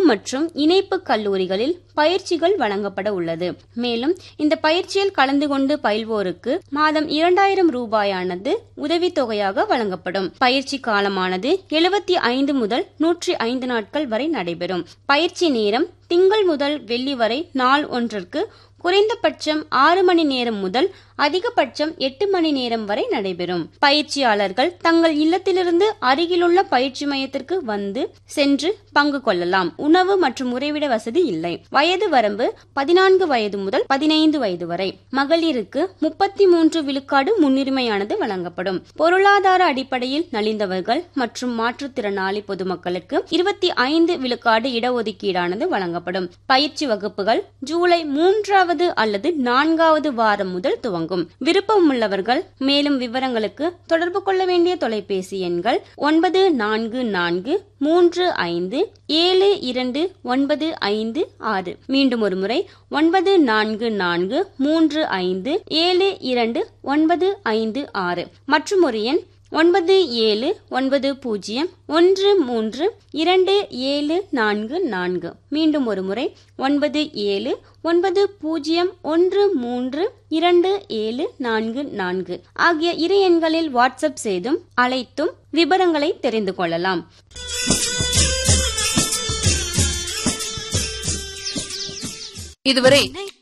மற்றும் இணைப்பு கல்லூரிகளில் பயிற்சிகள் வழங்கப்பட உள்ளது மேலும் இந்த பயிற்சியில் கலந்து கொண்டு பயில்வோருக்கு மாதம் இரண்டாயிரம் ரூபாயானது உதவித்தொகையாக வழங்கப்படும் பயிற்சி காலமானது எழுபத்தி ஐந்து முதல் நூற்றி ஐந்து நாட்கள் வரை நடைபெறும் பயிற்சி நேரம் திங்கள் முதல் வெள்ளி வரை நாள் ஒன்றிற்கு குறைந்தபட்சம் ஆறு மணி நேரம் முதல் அதிகபட்சம் எட்டு மணி நேரம் வரை நடைபெறும் பயிற்சியாளர்கள் தங்கள் இல்லத்திலிருந்து அருகிலுள்ள பயிற்சி மையத்திற்கு வந்து சென்று பங்கு கொள்ளலாம் உணவு மற்றும் உறைவிட வசதி இல்லை வயது வரம்பு பதினான்கு வயது முதல் பதினைந்து வயது வரை மகளிருக்கு முப்பத்தி மூன்று விழுக்காடு முன்னுரிமையானது வழங்கப்படும் பொருளாதார அடிப்படையில் நலிந்தவர்கள் மற்றும் மாற்றுத்திறனாளி பொதுமக்களுக்கு இருபத்தி ஐந்து விழுக்காடு இடஒதுக்கீடானது வழங்கப்படும் பயிற்சி வகுப்புகள் ஜூலை மூன்றாவது அல்லது நான்காவது வாரம் முதல் துவங்கும் விருப்பம் உள்ளவர்கள் மேலும் விவரங்களுக்கு தொடர்பு கொள்ள வேண்டிய தொலைபேசி எண்கள் ஒன்பது நான்கு நான்கு மூன்று ஐந்து ஏழு இரண்டு ஒன்பது ஐந்து ஆறு மீண்டும் ஒரு முறை ஒன்பது நான்கு நான்கு மூன்று ஐந்து ஏழு இரண்டு ஒன்பது ஐந்து ஆறு மற்றும் ஒரு எண் ஒன்பது ஏழு ஒன்பது பூஜ்ஜியம் ஒன்று மூன்று இரண்டு ஏழு நான்கு நான்கு மீண்டும் ஒரு முறை ஒன்பது ஏழு ஒன்பது பூஜ்ஜியம் ஒன்று மூன்று இரண்டு ஏழு நான்கு நான்கு ஆகிய இரு எண்களில் வாட்ஸ்அப் செய்தும் அழைத்தும் விவரங்களை தெரிந்து கொள்ளலாம் இதுவரை